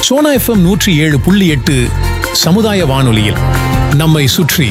Sona FM நூற்றி ஏழு புள்ளி எட்டு சமுதாய வானொலியில் நம்மை சுற்றி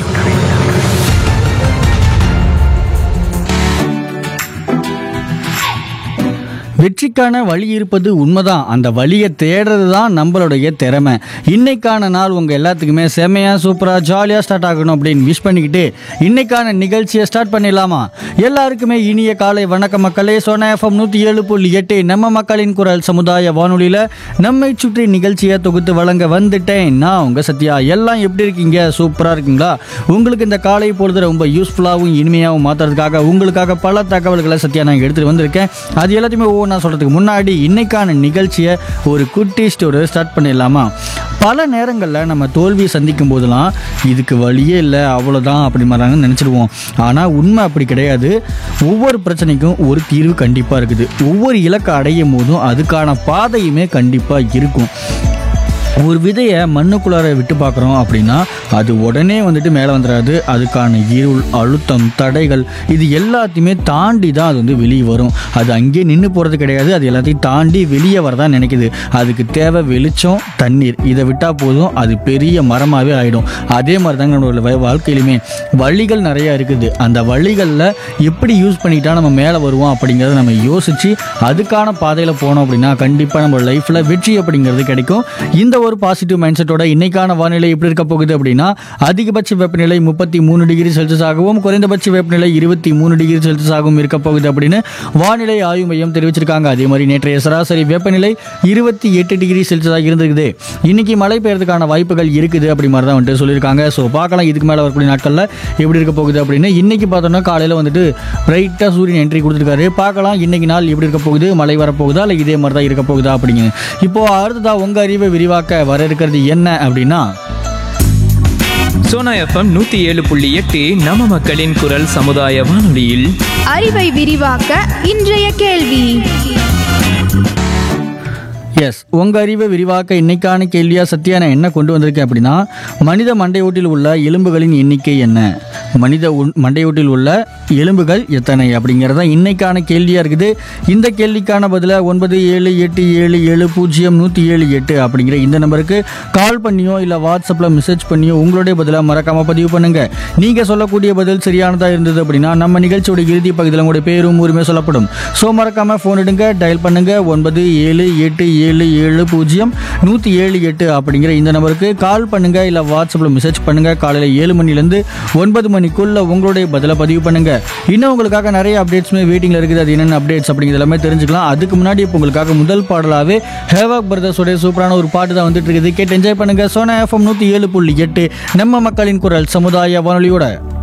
வெற்றிக்கான வழி இருப்பது உண்மைதான் அந்த வழியை தேடுறது தான் நம்மளுடைய திறமை இன்னைக்கான நாள் உங்கள் எல்லாத்துக்குமே செமையாக சூப்பராக ஜாலியாக ஸ்டார்ட் ஆகணும் அப்படின்னு விஷ் பண்ணிக்கிட்டு இன்னைக்கான நிகழ்ச்சியை ஸ்டார்ட் பண்ணிடலாமா எல்லாருக்குமே இனிய காலை வணக்க மக்களே சோனா எஃப்எம் நூற்றி ஏழு புள்ளி எட்டு நம்ம மக்களின் குரல் சமுதாய வானொலியில் நம்மை சுற்றி நிகழ்ச்சியை தொகுத்து வழங்க வந்துட்டேன் நான் உங்கள் சத்யா எல்லாம் எப்படி இருக்கீங்க சூப்பராக இருக்கீங்களா உங்களுக்கு இந்த காலை பொழுது ரொம்ப யூஸ்ஃபுல்லாகவும் இனிமையாகவும் மாற்றுறதுக்காக உங்களுக்காக பல தகவல்களை சத்யா நான் எடுத்துகிட்டு வந்திருக்கேன் அது எல்லாத்தையுமே ஒவ்வொன்றா சொல்கிறதுக்கு முன்னாடி இன்னைக்கான நிகழ்ச்சியை ஒரு குட்டி ஸ்டோரி ஸ்டார்ட் பண்ணிடலாமா பல நேரங்களில் நம்ம தோல்வியை சந்திக்கும் போதெல்லாம் இதுக்கு வழியே இல்லை அவ்வளோதான் அப்படி மாதிரிங்க நினச்சிடுவோம் ஆனால் உண்மை அப்படி கிடையாது ஒவ்வொரு பிரச்சனைக்கும் ஒரு தீர்வு கண்டிப்பாக இருக்குது ஒவ்வொரு இலக்கை அடையும் போதும் அதுக்கான பாதையுமே கண்டிப்பாக இருக்கும் ஒரு விதையை மண்ணுக்குள்ளார விட்டு பார்க்குறோம் அப்படின்னா அது உடனே வந்துட்டு மேலே வந்துடாது அதுக்கான இருள் அழுத்தம் தடைகள் இது எல்லாத்தையுமே தாண்டி தான் அது வந்து வெளியே வரும் அது அங்கேயே நின்று போகிறது கிடையாது அது எல்லாத்தையும் தாண்டி வெளியே வரதான் நினைக்குது அதுக்கு தேவை வெளிச்சம் தண்ணீர் இதை விட்டால் போதும் அது பெரிய மரமாகவே ஆகிடும் அதே மாதிரி தாங்க நம்மளோட வா- வாழ்க்கையிலுமே வழிகள் நிறையா இருக்குது அந்த வழிகளில் எப்படி யூஸ் பண்ணிக்கிட்டா நம்ம மேலே வருவோம் அப்படிங்கிறத நம்ம யோசித்து அதுக்கான பாதையில் போனோம் அப்படின்னா கண்டிப்பாக நம்ம லைஃப்பில் வெற்றி அப்படிங்கிறது கிடைக்கும் இந்த ஒரு பாசிட்டிவ் மைண்ட் செட்டோட இன்னைக்கான வானிலை எப்படி இருக்க போகுது அப்படின்னா அதிகபட்ச வெப்பநிலை முப்பத்தி மூணு டிகிரி செல்சியஸ் ஆகவும் குறைந்தபட்ச வெப்பநிலை இருபத்தி மூணு டிகிரி செல்சியஸ் ஆகவும் இருக்க போகுது அப்படின்னு வானிலை ஆய்வு மையம் தெரிவிச்சிருக்காங்க அதே மாதிரி நேற்றைய சராசரி வெப்பநிலை இருபத்தி எட்டு டிகிரி செல்சியஸாக இருந்திருக்குது இன்னைக்கு மழை பெய்யறதுக்கான வாய்ப்புகள் இருக்குது அப்படி மாதிரி தான் வந்துட்டு சொல்லியிருக்காங்க ஸோ பார்க்கலாம் இதுக்கு மேலே வரக்கூடிய நாட்களில் எப்படி இருக்க போகுது அப்படின்னு இன்னைக்கு பார்த்தோம்னா காலையில் வந்துட்டு பிரைட்டாக சூரியன் என்ட்ரி கொடுத்துருக்காரு பார்க்கலாம் இன்னைக்கு நாள் எப்படி இருக்க போகுது மழை வரப்போகுதா இல்லை இதே மாதிரி தான் இருக்க போகுதா அப்படிங்க இப்போ அடுத்ததா உங்க அறிவை விரிவாக்க வர இருக்கிறது என்ன அப்படின்னா சோனா எஃப்எம் நூத்தி ஏழு புள்ளி எட்டு நம்ம மக்களின் குரல் சமுதாய வானொலியில் அறிவை விரிவாக்க இன்றைய கேள்வி எஸ் உங்க அறிவை விரிவாக்க இன்னைக்கான கேள்வியா சத்யா நான் என்ன கொண்டு வந்திருக்கேன் அப்படின்னா மனித மண்டையோட்டில் உள்ள எலும்புகளின் எண்ணிக்கை என்ன மனித உள்- மண்டையோட்டில் உள்ள எலும்புகள் எத்தனை அப்படிங்கிறது தான் இன்னைக்கான கேள்வியா இருக்குது இந்த கேள்விக்கான பதில ஒன்பது ஏழு எட்டு ஏழு ஏழு பூஜ்ஜியம் நூற்றி ஏழு எட்டு அப்படிங்கிற இந்த நம்பருக்கு கால் பண்ணியோ இல்லை வாட்ஸ்அப்பில் மெசேஜ் பண்ணியோ உங்களுடைய பதிலை மறக்காம பதிவு பண்ணுங்க நீங்க சொல்லக்கூடிய பதில் சரியானதா இருந்தது அப்படின்னா நம்ம நிகழ்ச்சியோட இறுதி பகுதியில் உங்களுடைய பேரும் உரிமை சொல்லப்படும் ஸோ மறக்காம ஃபோன் எடுங்க டயல் பண்ணுங்க ஒன்பது ஏழு எட்டு ஏழு ஏழு பூஜ்ஜியம் நூற்றி ஏழு எட்டு அப்படிங்கிற இந்த நம்பருக்கு கால் பண்ணுங்க இல்லை வாட்ஸ்அப்பில் மெசேஜ் பண்ணுங்க காலையில் ஏழு மணிலேருந்து ஒன்பது மணிக்குள்ள உங்களுடைய பதிலை பதிவு பண்ணுங்க இன்னும் உங்களுக்காக நிறைய அப்டேட்ஸுமே வெயிட்டிங்கில் இருக்குது அது என்னென்ன அப்டேட்ஸ் அப்படிங்கிறது எல்லாமே தெரிஞ்சுக்கலாம் அதுக்கு முன்னாடி இப்போ உங்களுக்காக முதல் பாடலாகவே ஹேவாக் பிரதர்ஸோடைய சூப்பரான ஒரு பாட்டு தான் வந்துட்டு இருக்குது கேட்டு என்ஜாய் பண்ணுங்க சோனா எஃப்எம் நூற்றி ஏழு புள்ளி எட்டு நம்ம மக்களின் குரல் சமுதாய வானொலியோட